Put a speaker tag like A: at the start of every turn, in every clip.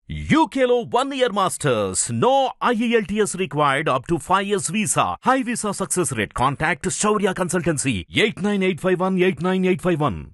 A: UKLO one year masters. No IELTS required up to 5 years visa. High visa success rate. Contact Shaurya Consultancy 89851 89851.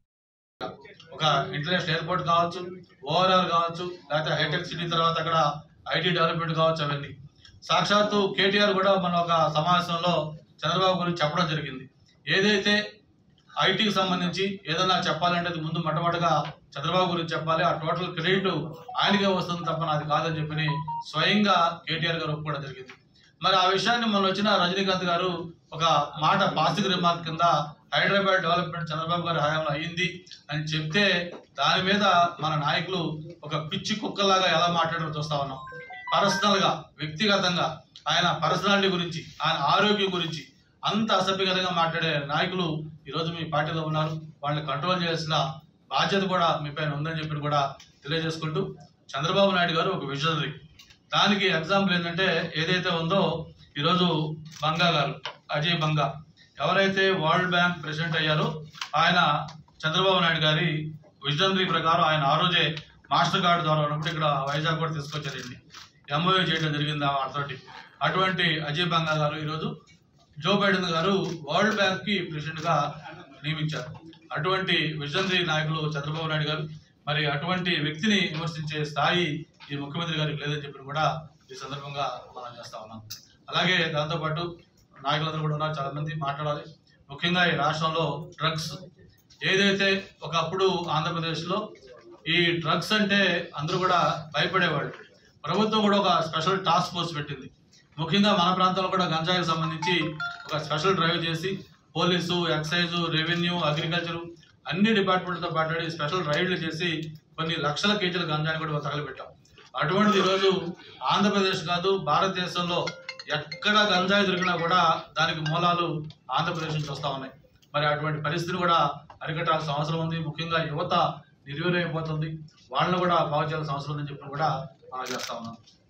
B: ఒక international airport కావచ్చు ORR కావచ్చు లేకపోతే hitech city తర్వాత అక్కడ IT development కావచ్చు అవన్నీ సాక్షాత్తు కేటీఆర్ కూడా మన ఒక సమావేశంలో చంద్రబాబు గురించి చెప్పడం జరిగింది ఏదైతే ఐటీకి సంబంధించి ఏదైనా చెప్పాలంటే అది ముందు మొట్టమొదటిగా చంద్రబాబు గురించి చెప్పాలి ఆ టోటల్ క్రెడిట్ ఆయనకే వస్తుంది తప్ప నాది కాదని చెప్పి స్వయంగా కేటీఆర్ గారు ఒప్పుకోవడం జరిగింది మరి ఆ విషయాన్ని మొన్న వచ్చిన రజనీకాంత్ గారు ఒక మాట పాజిటివ్ రిమార్క్ కింద హైదరాబాద్ డెవలప్మెంట్ చంద్రబాబు గారి హయాంలో అయ్యింది అని చెప్తే దాని మీద మన నాయకులు ఒక పిచ్చి కుక్కలాగా ఎలా మాట్లాడారో చూస్తా ఉన్నాం పర్సనల్ గా వ్యక్తిగతంగా ఆయన పర్సనాలిటీ గురించి ఆయన ఆరోగ్యం గురించి అంత అసభ్యకరంగా మాట్లాడే నాయకులు ఈరోజు మీ పార్టీలో ఉన్నారు వాళ్ళని కంట్రోల్ చేయాల్సిన బాధ్యత కూడా మీ పైన ఉందని చెప్పి కూడా తెలియజేసుకుంటూ చంద్రబాబు నాయుడు గారు ఒక విజనరీ దానికి ఎగ్జాంపుల్ ఏంటంటే ఏదైతే ఉందో ఈరోజు బంగా గారు అజయ్ బంగా ఎవరైతే వరల్డ్ బ్యాంక్ ప్రెసిడెంట్ అయ్యారో ఆయన చంద్రబాబు నాయుడు గారి విజనరీ ప్రకారం ఆయన ఆ రోజే మాస్టర్ కార్డు ద్వారా ఉన్నప్పుడు ఇక్కడ వైజాగ్ కూడా తీసుకొచ్చారండి ఎంఓఏ చేయడం జరిగింది ఆ వాటితోటి అటువంటి అజయ్ బంగా గారు ఈరోజు జో బైడెన్ గారు వరల్డ్ బ్యాంక్ కి ప్రెసిడెంట్ గా నియమించారు అటువంటి విజనరీ నాయకులు చంద్రబాబు నాయుడు గారు మరి అటువంటి వ్యక్తిని విమర్శించే స్థాయి ఈ ముఖ్యమంత్రి గారికి లేదని చెప్పి కూడా ఈ సందర్భంగా మనం చేస్తా ఉన్నాం అలాగే దాంతోపాటు నాయకులందరూ కూడా ఉన్నారు చాలా మంది మాట్లాడాలి ముఖ్యంగా ఈ రాష్ట్రంలో డ్రగ్స్ ఏదైతే ఒకప్పుడు ఆంధ్రప్రదేశ్లో ఈ డ్రగ్స్ అంటే అందరూ కూడా భయపడేవాళ్ళు ప్రభుత్వం కూడా ఒక స్పెషల్ టాస్క్ ఫోర్స్ పెట్టింది ముఖ్యంగా మన ప్రాంతంలో కూడా గంజాయికి సంబంధించి ఒక స్పెషల్ డ్రైవ్ చేసి పోలీసు ఎక్సైజ్ రెవెన్యూ అగ్రికల్చర్ అన్ని డిపార్ట్మెంట్తో మాట్లాడి స్పెషల్ రైడ్లు చేసి కొన్ని లక్షల కేజీల గంజాయిని కూడా తగలబెట్టాం అటువంటిది ఈరోజు ఆంధ్రప్రదేశ్ కాదు భారతదేశంలో ఎక్కడ గంజాయి దొరికినా కూడా దానికి మూలాలు ఆంధ్రప్రదేశ్ నుంచి వస్తా ఉన్నాయి మరి అటువంటి పరిస్థితిని కూడా అరికట్టాల్సిన అవసరం ఉంది ముఖ్యంగా యువత నిర్వీర్యం అయిపోతుంది వాళ్ళని కూడా బాగు చేయాల్సిన అవసరం ఉందని చెప్పి కూడా మనం చేస్తా ఉన్నాం